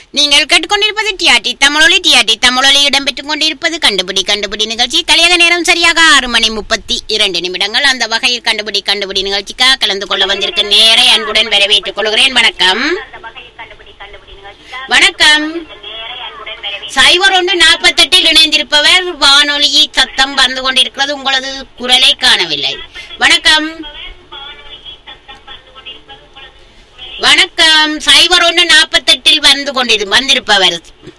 நீங்கள் கேட்டுக்கொண்டிருப்பது டிஆர்டி தமிழொலி டிஆர்டி தமிழொலி இடம்பெற்றுக் கொண்டிருப்பது கண்டுபிடி கண்டுபிடி நிகழ்ச்சி கலியக நேரம் சரியாக ஆறு மணி முப்பத்தி இரண்டு நிமிடங்கள் அந்த வகையில் கண்டுபிடி கண்டுபிடி நிகழ்ச்சிக்காக கலந்து கொள்ள வந்திருக்க நேரை அன்புடன் வரவேற்றுக் கொள்கிறேன் வணக்கம் வணக்கம் சைபர் ஒன்று நாற்பத்தெட்டில் இணைந்திருப்பவர் வானொலியை சத்தம் வந்து கொண்டிருக்கிறது உங்களது குரலை காணவில்லை வணக்கம் வணக்கம் சைபர் ஒன்று நாற்பத்தெட்டில் வந்து கொண்டிரு வந்திருப்பவர்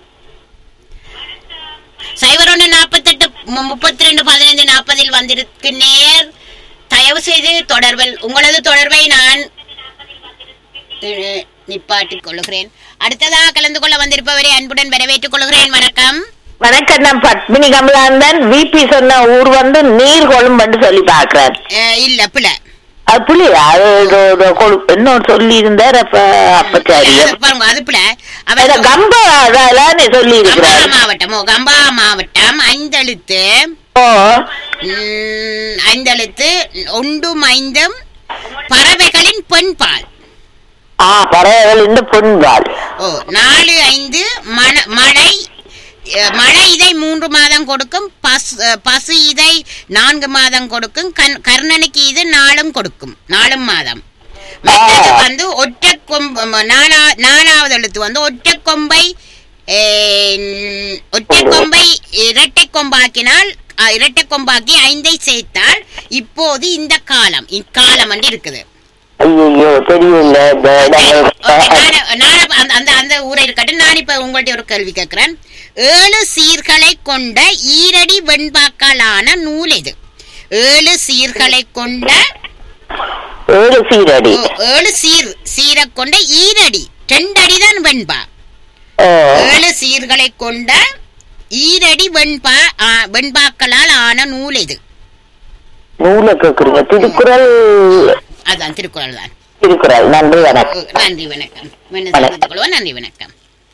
சைபர் ஒன்று நாற்பத்தெட்டு முப்பத்தி ரெண்டு பதினைந்து நாற்பதில் வந்திருக்கு நேர் தயவு செய்து தொடர்பில் உங்களது தொடர்பை நான் அஹ், நிப்பாட்டிக் கொள்கிறேன் அடுத்ததாக கலந்து கொள்ள வந்திருப்பவரை அன்புடன் வரவேற்றுக் கொள்கிறேன் வணக்கம் வணக்கம் நான் பத்மினி கமலாந்தன் விபி சொன்ன ஊர் வந்து நீர் கொழும்புன்னு சொல்லி பாக்குறாரு அஹ், இல்ல பிள்ளை அது புள்ளியா அது இது ஒரு கொழு- இன்னொரு சொல்லி இருந்தார் அப்ப அப்ப சரி பாருங்க அது பிள்ளை அத அவர் கம்ப அதானே சொல்லி கம்பா இருக்கிறார் மாவட்டம் ஓ கம்பா மாவட்டம் ஐந்தெழுத்து ஓ ம், ஐந்தெழுத்து ஒன்றும் ஐந்தும் பறவைகளின் பெண்பால் ஆ பறவைகள் இந்த பொன்பால் ஓ நாலு ஐந்து மண மழை அஹ், மழை இதை மூன்று மாதம் கொடுக்கும் பசு அஹ், பசு இதை நான்கு மாதம் கொடுக்கும் கண் கர்ணனுக்கு இது நாளும் கொடுக்கும் நாலும் மாதம் மற்றது வந்து ஒற்றை கொம்பு ம, நாலா நாலாவது எழுத்து வந்து ஒற்றை கொம்பை அஹ், ஒற்றை கொம்பை இரட்டை கொம்பாக்கினால் அஹ், இரட்டை கொம்பாக்கி ஐந்தை சேர்த்தால் இப்போது இந்த காலம் இக்காலம் வந்து இருக்குது ஐயோ தெரியல இந்த ஓகே, இடங்கள். நானு- நானு அந்த- அந்த அந்த ஊரை இருக்கட்டும் நான் இப்ப உங்கள்ட்ட ஒரு கேள்வி கேட்கிறேன் ஏழு சீர்களை கொண்ட ஈரடி வெண்பாக்களான நூல் இது ஏழு சீர்களை கொண்ட ஏழு சீரடி ஓ, ஏழு சீர் சீரை கொண்ட ஈரடி ரெண்டடி தான் வெண்பா ஓ, ஏழு சீர்களை கொண்ட ஈரடி வெண்பா ஆ, வெண்பாக்களால் ஆன நூல் இது நூலை கேக்குறீங்க திருக்குறள் அதான் திருக்குறள் தான் திருக்குறள் நன்றி வணக்கம் ஓ, நன்றி வணக்கம் மீண்டும் சந்தித்துக் கொள்வோம் நன்றி வணக்கம்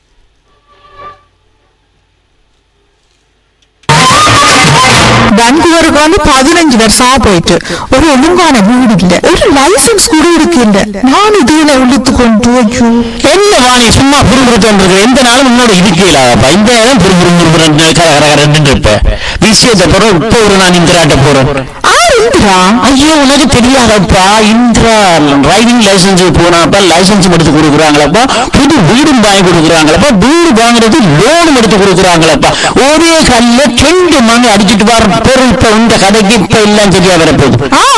பெங்களூருக்கு வந்து பதினஞ்சு வருஷமா போயிட்டு ஒரு ஒழுங்கான வீடு இல்ல ஒரு லைசன்ஸ் கூட இருக்கு இல்ல நான் இதுல இழுத்து கொண்டு ஐயோ என்ன வாணி சும்மா புரிபுறுத்தோன்றது எந்த நாளும் முன்னோட இருக்கலாப்பா இந்த நேரம் புரிபுறுபுறு கரகரன்னு இருப்ப விஷயத்தை போறோம் இப்போ ஒரு நான் இந்திராட்ட போறேன் ஆர் இந்திரா ஐயோ உனக்கு தெரியாதப்பா இந்திரா டிரைவிங் லைசன்ஸ் போனாப்பா லைசன்ஸ் எடுத்து கொடுக்குறாங்களப்பா புது வீடும் வாங்கி கொடுக்குறாங்களப்பா வீடு வாங்குறது லோனும் எடுத்து கொடுக்குறாங்களப்பா ஒரே கல்ல ரெண்டு மணி அடிச்சிட்டு வர பொருள் இப்ப இந்த கதைக்கு இப்ப எல்லாம் சரியா வரப்போகுது ஆ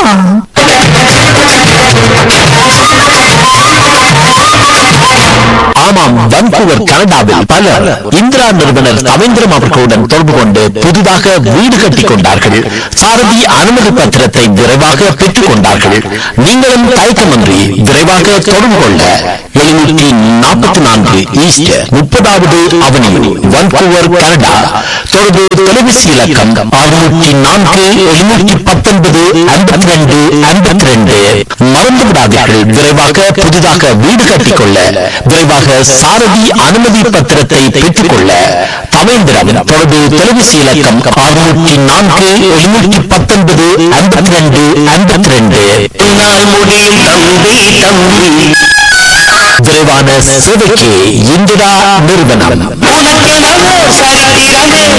ஆமாம் வன்கூவர் கனடாவில் பலர் இந்திரா நிறுவனர் ரவீந்திரம் அவர்களுடன் தொடர்பு கொண்டு புதிதாக வீடு கட்டிக் கொண்டார்கள் சாரதி அனுமதி பத்திரத்தை விரைவாக பெற்றுக் கொண்டார்கள் நீங்களும் தயக்கமின்றி விரைவாக தொடர்பு கொள்ள எழுநூற்றி நாற்பத்தி நான்கு ஈஸ்ட் முப்பதாவது அவனியூ வன்கூவர் கனடா தொடர்பு தொலைபேசி இலக்கம் அறுநூற்றி நான்கு எழுநூற்றி பத்தொன்பது ஐம்பத்தி ரெண்டு ஐம்பத்தி ரெண்டு மறந்து விடாதீர்கள் விரைவாக புதிதாக வீடு கட்டிக்கொள்ள விரைவாக சாரதி அனுமதி பத்திரத்தை பெற்றுக்கொள்ள தவேந்திரம் தொடர்பு தொலைபேசி இலக்கம் அறுநூற்றி நான்கு எழுநூற்றி பத்தொன்பது ஐம்பத்தி ரெண்டு ஐம்பத்தி ரெண்டு முடியும் தம்பி தம்பி விரைவான சேவைக்கு இந்திரா நிறுவனம் உனக்கு நல்ல சரித்திரமே